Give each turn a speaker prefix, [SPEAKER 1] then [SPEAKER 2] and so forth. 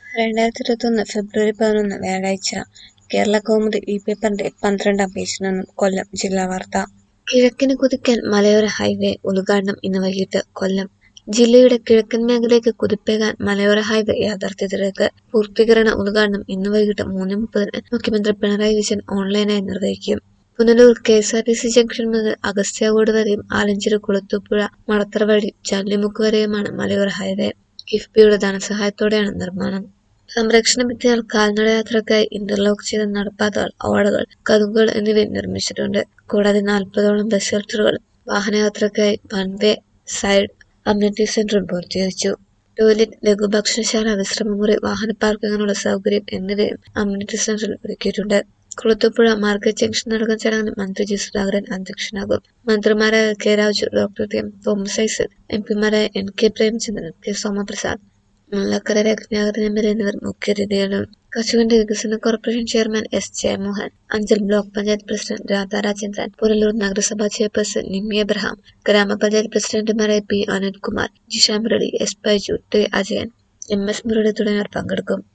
[SPEAKER 1] രണ്ടായിരത്തി ഇരുപത്തൊന്ന് ഫെബ്രുവരി പതിനൊന്ന് വ്യാഴാഴ്ച കേരള കൗമുദി ഈ പേപ്പറിന്റെ പന്ത്രണ്ടാം പേജിൽ നിന്നും കൊല്ലം ജില്ലാ വാർത്ത കിഴക്കിന് കുതിക്കാൻ മലയോര ഹൈവേ ഉദ്ഘാടനം ഇന്ന് വൈകിട്ട് കൊല്ലം ജില്ലയുടെ കിഴക്കൻ മേഖലയ്ക്ക് കുതിപ്പേകാൻ മലയോര ഹൈവേ യാഥാർത്ഥ്യത്തിലേക്ക് പൂർത്തീകരണ ഉദ്ഘാടനം ഇന്ന് വൈകിട്ട് മൂന്ന് മുപ്പതിന് മുഖ്യമന്ത്രി പിണറായി വിജയൻ ഓൺലൈനായി നിർവഹിക്കും Punalur K S R T C junction മുതൽ അഗസ്ത്യാകോട് വരെയും ആലഞ്ചേരി കുളത്തൂപ്പുഴ മടത്തറ വഴി ചല്ലിമുക്ക് വരെയുമാണ് മലയോര ഹൈവേ കിഫ്ബിയുടെ ധനസഹായത്തോടെയാണ് നിർമ്മാണം സംരക്ഷണ ഭിത്തിയാൽ കാൽനടയാത്രയ്ക്കായി ഇന്റർലോക്ക് ചെയ്ത നടപ്പാതകൾ ഓടകൾ കതുകുകൾ എന്നിവയും നിർമ്മിച്ചിട്ടുണ്ട് കൂടാതെ നാൽപ്പതോളം ബസ് ഷെൽട്ടറുകൾ വാഹനയാത്രയ്ക്കായി വൺ വേ സൈഡ് അമ്യൂണിറ്റി സെന്ററും പൂർത്തീകരിച്ചു ടോയ്ലറ്റ് ലഘുഭക്ഷണശാല വിശ്രമമുറി വാഹന പാർക്കിങ്ങിനുള്ള സൗകര്യം എന്നിവയും അമ്യൂണിറ്റി സെന്ററിൽ ഒരുക്കിയിട്ടുണ്ട് കുളത്തൂപ്പുഴ മാർക്കറ്റ് ജംഗ്ഷൻ നടക്കുന്ന ചടങ്ങിൽ മന്ത്രി ജി സുധാകരൻ അധ്യക്ഷനാകും മന്ത്രിമാരായ K Raju doctor M Thomas Isaac M പിമാരായ N K Premachandran K Somaprasad Mullakkara Ratnakaran M L A എന്നിവർ മുഖ്യാതിഥികളും കശുവണ്ടി വികസന corporation chairman S Jayamohan Anchal block panchayat president Radha Rajendran Punalur നഗരസഭാ ചെയർപേഴ്സൺ നിമ്മി എബ്രഹാം ഗ്രാമപഞ്ചായത്ത് പ്രസിഡന്റുമാരായ P Anilkumar Jisha Murali S Baiju T Ajayan M S Murali തുടങ്ങിയവർ പങ്കെടുക്കും